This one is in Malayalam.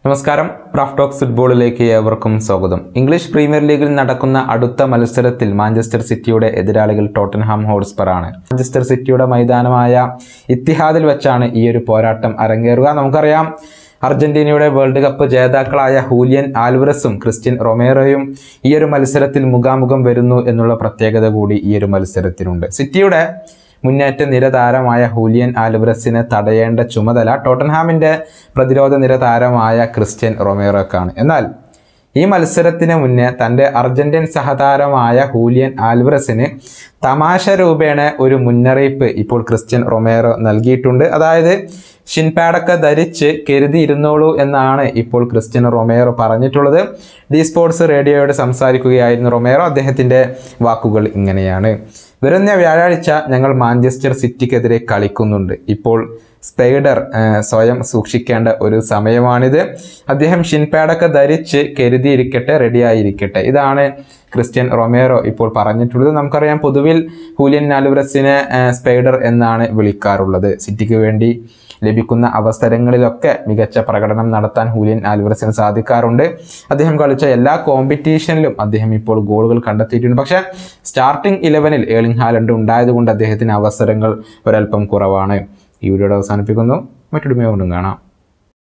നമസ്കാരം റാഫ് ടോക്സ് ഫുട്ബോളിലേക്ക് ഏവർക്കും സ്വാഗതം ഇംഗ്ലീഷ് പ്രീമിയർ ലീഗിൽ നടക്കുന്ന അടുത്ത മത്സരത്തിൽ മാഞ്ചസ്റ്റർ സിറ്റിയുടെ എതിരാളികൾ ടോട്ടൻഹാം ഹോട്ട്സ്പർ ആണ് മാഞ്ചസ്റ്റർ സിറ്റിയുടെ മൈതാനമായ ഇത്തിഹാദിൽ വെച്ചാണ് ഈ ഒരു പോരാട്ടം അരങ്ങേറുക നമുക്കറിയാം അർജന്റീനയുടെ വേൾഡ് കപ്പ് ജേതാക്കളായ ഹൂലിയൻ ആൽവറസും ക്രിസ്ത്യൻ റൊമേറോയും ഈ ഒരു മത്സരത്തിൽ മുഖാമുഖം വരുന്നു എന്നുള്ള പ്രത്യേകത കൂടി ഈ ഒരു മത്സരത്തിനുണ്ട് സിറ്റിയുടെ മുന്നേറ്റ നിര താരമായ ഹൂലിയൻ ആൽവറസിനെ തടയേണ്ട ചുമതല ടോട്ടൻഹാമിന്റെ പ്രതിരോധ നിര താരമായ ക്രിസ്ത്യൻ റൊമേറോക്കാണ് എന്നാൽ ഈ മത്സരത്തിന് മുന്നേ തൻ്റെ അർജന്റീൻ സഹതാരമായ ഹൂലിയൻ ആൽവറസിന് തമാശ രൂപേണ ഒരു മുന്നറിയിപ്പ് ഇപ്പോൾ ക്രിസ്ത്യൻ റൊമേറോ നൽകിയിട്ടുണ്ട് അതായത് ഷിൻപാഡൊക്കെ ധരിച്ച് കരുതിയിരുന്നോളൂ എന്നാണ് ഇപ്പോൾ ക്രിസ്ത്യൻ റൊമേറോ പറഞ്ഞിട്ടുള്ളത് ഡി സ്പോർട്സ് റേഡിയോയോട് സംസാരിക്കുകയായിരുന്നു റൊമേറോ അദ്ദേഹത്തിൻ്റെ വാക്കുകൾ ഇങ്ങനെയാണ് വരുന്ന വ്യാഴാഴ്ച ഞങ്ങൾ മാഞ്ചസ്റ്റർ സിറ്റിക്കെതിരെ കളിക്കുന്നുണ്ട് ഇപ്പോൾ സ്പൈഡർ ആ, സ്വയം സൂക്ഷിക്കേണ്ട ഒരു സമയമാണിത് അദ്ദേഹം ഷിൻപാഡൊക്കെ ധരിച്ച് കരുതിയിരിക്കട്ടെ റെഡിയായിരിക്കട്ടെ ഇതാണ് ക്രിസ്ത്യൻ റൊമേറോ ഇപ്പോൾ പറഞ്ഞിട്ടുള്ളത് നമുക്കറിയാം പൊതുവിൽ ഹൂലിയൻ നാലുബ്രസിനെ ആ, സ്പൈഡർ എന്നാണ് വിളിക്കാറുള്ളത് സിറ്റിക്ക് വേണ്ടി ലഭിക്കുന്ന അവസരങ്ങളിലൊക്കെ മികച്ച പ്രകടനം നടത്താൻ ഹൂലിയൻ ആൽവറസിന് സാധിക്കാറുണ്ട് അദ്ദേഹം കളിച്ച എല്ലാ കോമ്പറ്റീഷനിലും അദ്ദേഹം ഇപ്പോൾ ഗോളുകൾ കണ്ടെത്തിയിട്ടുണ്ട് പക്ഷേ സ്റ്റാർട്ടിംഗ് ഇലവനിൽ ഏളിംഗ് ഹാലൻഡ് ഉണ്ടായതുകൊണ്ട് അദ്ദേഹത്തിന് അവസരങ്ങൾ ഒരല്പം കുറവാണ് ഈ വീഡിയോയുടെ അവസാനിപ്പിക്കുന്നു മറ്റൊരു കൊണ്ടും കാണാം